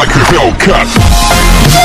like a Hellcat.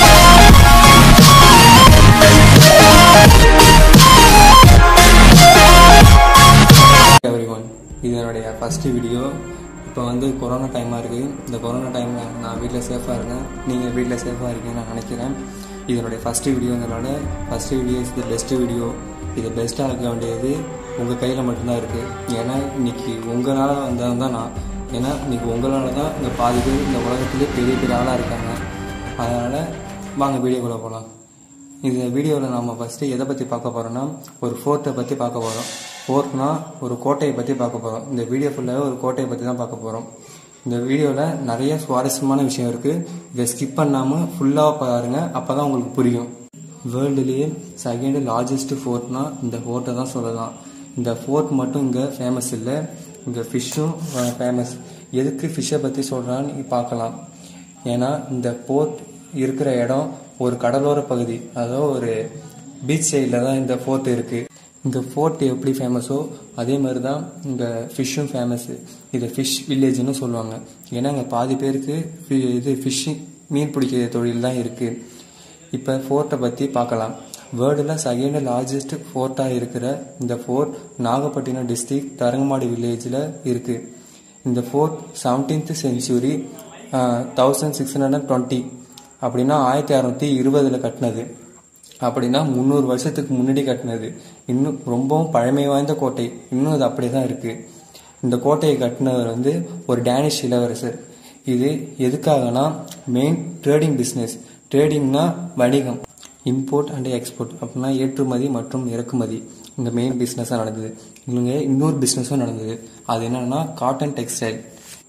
Every one இது என்னுடைய first video இப்போ வந்து கொரோனா டைமாக இருக்குது இந்த கொரோனா டைமில் நான் வீட்டில் சேஃபாக இருக்கேன் நீங்கள் வீட்டில் சேஃபாக இருக்கீங்கன்னு நான் நினைக்கிறேன் இது என்னுடைய ஃபஸ்ட்டு வீடியோங்கிறனால first video is the best video இது பெஸ்ட்டாக இருக்க வேண்டியது உங்கள் கையில் மட்டும்தான் இருக்குது ஏன்னா இன்னைக்கு உங்களால் வந்தது தான் நான் ஏன்னா இன்னைக்கு உங்களால் தான் இந்த பாதி பேர் இந்த உலகத்திலே பெரிய பெரிய ஆளாக இருக்காங்க அதனால் வாங்க வீடியோக்குள்ளே போகலாம் இந்த வீடியோவில் நம்ம ஃபஸ்ட்டு எதை பற்றி பார்க்க போகிறோம்னா ஒரு ஃபோர்ட்டை பற்றி பார்க்க போகிறோம் ஃபோர்ட்னா ஒரு கோட்டையை பற்றி பார்க்க போகிறோம் இந்த வீடியோ ஃபுல்லாகவே ஒரு கோட்டையை பற்றி தான் பார்க்க போகிறோம் இந்த வீடியோவில் நிறைய சுவாரஸ்யமான விஷயம் இருக்குது இதை ஸ்கிப் பண்ணாமல் ஃபுல்லாக பாருங்கள் அப்போ தான் உங்களுக்கு புரியும் வேர்ல்டுலேயே செகண்ட் லார்ஜஸ்ட் ஃபோர்ட்னா இந்த ஃபோர்ட்டை தான் சொல்லலாம் இந்த ஃபோர்ட் மட்டும் இங்கே ஃபேமஸ் இல்லை இங்கே ஃபிஷ்ஷும் ஃபேமஸ் எதுக்கு ஃபிஷ்ஷை பற்றி சொல்கிறான்னு பார்க்கலாம் ஏன்னா இந்த போர்ட் இருக்கிற இடம் ஒரு கடலோர பகுதி அதாவது ஒரு பீச் சைடில் தான் இந்த ஃபோர்ட் இருக்குது இந்த ஃபோர்ட் எப்படி ஃபேமஸோ அதே மாதிரி தான் இங்கே ஃபிஷ்ஷும் ஃபேமஸ்ஸு இது ஃபிஷ் வில்லேஜ்னு சொல்லுவாங்க ஏன்னா இங்கே பாதி பேருக்கு fi- இது ஃபிஷ்ஷிங் மீன் பிடிக்கிற தொழில் தான் இருக்குது இப்போ ஃபோர்ட்டை பற்றி பார்க்கலாம் வேர்ல்டில் செகண்ட் லார்ஜஸ்ட் ஃபோர்ட்டாக இருக்கிற இந்த ஃபோர்ட் நாகப்பட்டினம் டிஸ்ட்ரிக்ட் தரங்கம்பாடி வில்லேஜில் இருக்குது இந்த fort seventeenth century thousand six hundred twenty அப்படின்னா ஆயிரத்தி அறநூற்றி இருபதில் கட்டினது அப்படின்னா முந்நூறு வருஷத்துக்கு முன்னாடி கட்டினது இன்னும் ரொம்பவும் பழமை வாய்ந்த கோட்டை இன்னும் அது அப்படியே தான் இருக்குது இந்த கோட்டையை கட்டினவர் வந்து ஒரு டேனிஷ் இளவரசர் இது எதுக்காகனா மெயின் ட்ரேடிங் பிஸ்னஸ் ட்ரேடிங்னா வணிகம் இம்போர்ட் அண்ட் எக்ஸ்போர்ட் அப்படின்னா ஏற்றுமதி மற்றும் இறக்குமதி இங்கே மெயின் பிஸ்னஸாக நடந்தது இங்கே இன்னொரு பிஸ்னஸும் நடந்தது அது என்னன்னா காட்டன் டெக்ஸ்டைல்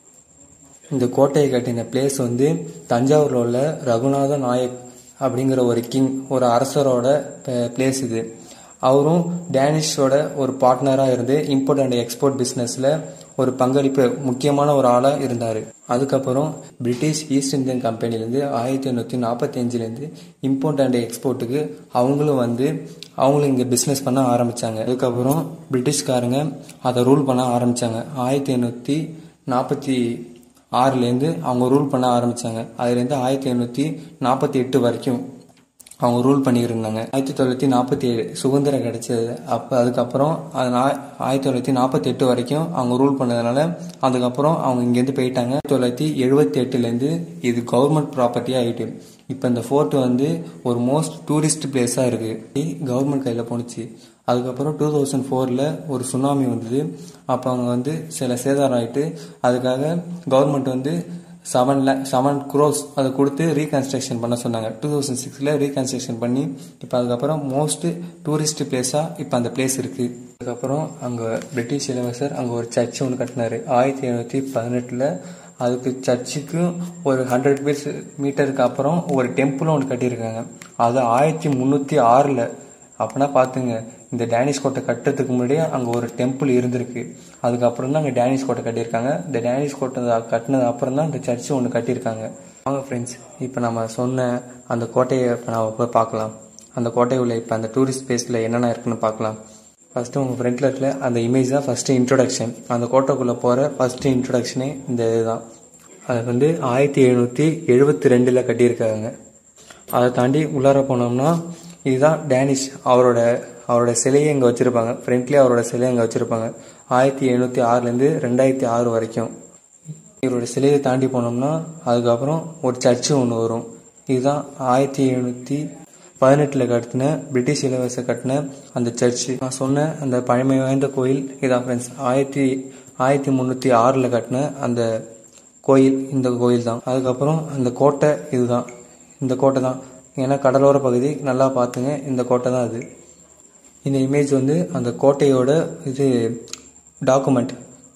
இந்த கோட்டையை கட்டின பிளேஸ் வந்து தஞ்சாவூரில் உள்ள ரகுநாத நாயக் அப்படிங்கிற ஒரு கிங் ஒரு அரசரோட பிளேஸ் இது அவரும் டேனிஷோட ஒரு பார்ட்னராக இருந்து இம்போர்ட் அண்ட் எக்ஸ்போர்ட் பிஸ்னஸில் ஒரு பங்களிப்பு முக்கியமான ஒரு ஆளாக இருந்தார் அதுக்கப்புறம் பிரிட்டிஷ் ஈஸ்ட் இந்தியன் கம்பெனிலேருந்து ஆயிரத்தி எண்ணூற்றி நாற்பத்தி அஞ்சுலேருந்து இம்போர்ட் அண்ட் எக்ஸ்போர்ட்டுக்கு அவங்களும் வந்து அவங்களும் இங்கே பிஸ்னஸ் பண்ண ஆரம்பித்தாங்க அதுக்கப்புறம் பிரிட்டிஷ்காரங்க அதை ரூல் பண்ண ஆரம்பித்தாங்க ஆயிரத்தி எண்ணூற்றி நாற்பத்தி ஆறுலேருந்து அவங்க ரூல் பண்ண ஆரம்பித்தாங்க அதுலேருந்து ஆயிரத்தி எண்ணூற்றி நாற்பத்தி எட்டு வரைக்கும் அவங்க ரூல் பண்ணியிருந்தாங்க ஆயிரத்தி தொள்ளாயிரத்தி நாற்பத்தி ஏழு சுதந்திரம் கிடைச்சது அப்போ அதுக்கப்புறம் அது நா- ஆயிரத்தி தொள்ளாயிரத்தி நாற்பத்தி எட்டு வரைக்கும் அவங்க ரூல் பண்ணதுனால அதுக்கப்புறம் அவங்க இங்கேருந்து போயிட்டாங்க ஆயிரத்தி தொள்ளாயிரத்தி எழுபத்தி எட்டுலேருந்து இது கவர்மெண்ட் ப்ராப்பர்ட்டி ஆகிட்டு இப்போ இந்த ஃபோர்ட் வந்து ஒரு மோஸ்ட் டூரிஸ்ட் பிளேஸாக இருக்குது கவர்மெண்ட் கையில் போணுச்சு அதுக்கப்புறம் டூ தௌசண்ட் ஃபோரில் ஒரு சுனாமி வந்தது அப்போ அவங்க வந்து சில சேதாரம் ஆயிட்டு அதுக்காக கவர்மெண்ட் வந்து செவன் லே செவன் க்ரோஸ் அதை கொடுத்து ரீகன்ஸ்ட்ரக்ஷன் பண்ண சொன்னாங்க டூ தௌசண்ட் சிக்ஸில் ரீகன்ஸ்ட்ரக்ஷன் பண்ணி இப்போ அதுக்கப்புறம் மோஸ்ட் டூரிஸ்ட் பிளேஸாக இப்போ அந்த பிளேஸ் இருக்குது அதுக்கப்புறம் அங்கே பிரிட்டிஷ் இளவரசர் அங்கே ஒரு சர்ச் ஒன்று கட்டினாரு ஆயிரத்தி எழுநூற்றி பதினெட்டில் அதுக்கு சர்ச்சுக்கும் ஒரு ஹண்ட்ரட் மீட்டர்ஸ் மீட்டருக்கு அப்புறம் ஒரு டெம்பிளும் ஒன்று கட்டியிருக்காங்க அது ஆயிரத்தி முந்நூற்றி ஆறில் அப்படின்னா பார்த்துங்க இந்த டேனிஷ் கோட்டை கட்டுறதுக்கு முன்னாடியே அங்கே ஒரு டெம்பிள் இருந்திருக்கு அதுக்கப்புறம் தான் அங்கே டேனிஷ் கோட்டை கட்டியிருக்காங்க இந்த டேனிஷ் கோட்டை கட்டினது அப்புறம் தான் இந்த சர்ச்சு ஒன்று கட்டியிருக்காங்க வாங்க ஃப்ரெண்ட்ஸ் இப்போ நம்ம சொன்ன அந்த கோட்டையை இப்போ நம்ம போய் பார்க்கலாம் அந்த கோட்டை உள்ள இப்போ அந்த டூரிஸ்ட் பிளேஸில் என்னென்ன இருக்குன்னு பார்க்கலாம் ஃபஸ்ட்டு உங்கள் ஃப்ரெண்டில் இருக்கிற அந்த இமேஜ் தான் ஃபஸ்ட்டு இன்ட்ரொடக்ஷன் அந்த கோட்டைக்குள்ளே போகிற ஃபஸ்ட்டு இன்ட்ரொடக்ஷனே இந்த இதுதான் அது வந்து ஆயிரத்தி எழுநூற்றி எழுபத்தி ரெண்டில் கட்டியிருக்காங்க அதை தாண்டி உள்ளார போனோம்னா இதுதான் டேனிஷ் அவரோட அவரோட சிலையை இங்கே வச்சுருப்பாங்க ஃப்ரண்ட்லேயே அவரோட சிலையை இங்கே வச்சுருப்பாங்க ஆயிரத்தி எழுநூற்றி ஆறுலேருந்து ரெண்டாயிரத்தி ஆறு வரைக்கும் இவரோட சிலையை தாண்டி போனோம்னா அதுக்கப்புறம் ஒரு சர்ச்சு ஒன்று வரும் இதுதான் ஆயிரத்தி எழுநூற்றி பதினெட்டில் கட்டின பிரிட்டிஷ் இளவரசர் கட்டின அந்த சர்ச்சு நான் சொன்ன அந்த பழமை வாய்ந்த கோயில் இதான் ஃப்ரெண்ட்ஸ் ஆயிரத்தி ஆயிரத்தி முந்நூற்றி ஆறில் கட்டின அந்த கோயில் இந்த கோயில் தான் அதுக்கப்புறம் அந்த கோட்டை இதுதான் இந்த கோட்டை தான் ஏன்னா கடலோர பகுதி நல்லா பார்த்துங்க இந்த கோட்டை தான் அது இந்த இமேஜ் வந்து அந்த கோட்டையோட இது டாக்குமெண்ட்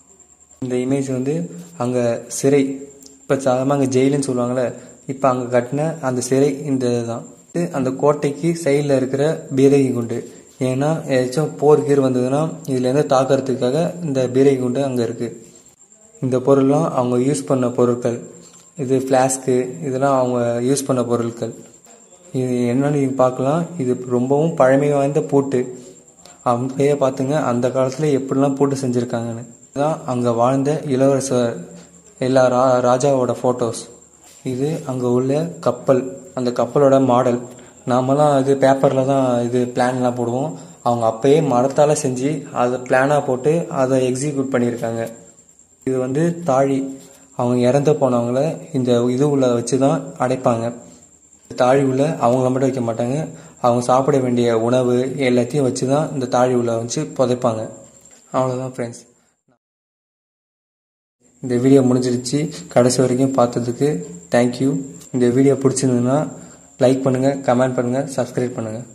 இந்த இமேஜ் வந்து அங்கே சிறை இப்போ சாதாரணமாக அங்கே ஜெயிலுன்னு சொல்லுவாங்கள்ல இப்போ அங்கே கட்டின அந்த சிறை இந்த இதுதான் இது அந்த கோட்டைக்கு சைடில் இருக்கிற பீரகி குண்டு ஏன்னா ஏதாச்சும் போர் கீர் வந்ததுன்னா இதுலேருந்து தாக்கறதுக்காக இந்த பீரகி குண்டு அங்கே இருக்குது இந்த பொருள்லாம் அவங்க யூஸ் பண்ண பொருட்கள் இது ஃப்ளாஸ்க்கு இதெல்லாம் அவங்க யூஸ் பண்ண பொருட்கள் இது என்னன்னு நீங்க பார்க்கலாம் இது ரொம்பவும் பழமை வாய்ந்த பூட்டு அப்படியே பார்த்துங்க அந்த காலத்தில் எப்படிலாம் பூட்டு செஞ்சுருக்காங்கன்னு இதுதான் அங்கே வாழ்ந்த இளவரசர் எல்லா ரா ராஜாவோட ஃபோட்டோஸ் இது அங்கே உள்ள கப்பல் அந்த கப்பலோட மாடல் நாமெல்லாம் இது பேப்பரில் தான் இது பிளான்லாம் போடுவோம் அவங்க அப்பயே மரத்தால் செஞ்சு அதை பிளானாக போட்டு அதை எக்ஸிக்யூட் பண்ணியிருக்காங்க இது வந்து தாழி அவங்க இறந்து போனவங்கள இந்த இது உள்ள வச்சு தான் அடைப்பாங்க தாழி உள்ள அவங்கள மட்டும் வைக்க மாட்டாங்க அவங்க சாப்பிட வேண்டிய உணவு எல்லாத்தையும் வச்சு தான் இந்த தாழி உள்ள வச்சு புதைப்பாங்க அவ்வளோதான் ஃப்ரெண்ட்ஸ் இந்த வீடியோ முடிஞ்சிருச்சு கடைசி வரைக்கும் பார்த்ததுக்கு தேங்க்யூ இந்த வீடியோ பிடிச்சிருந்ததுன்னா லைக் பண்ணுங்கள் கமெண்ட் பண்ணுங்கள் சப்ஸ்கிரைப் பண்ணுங்கள்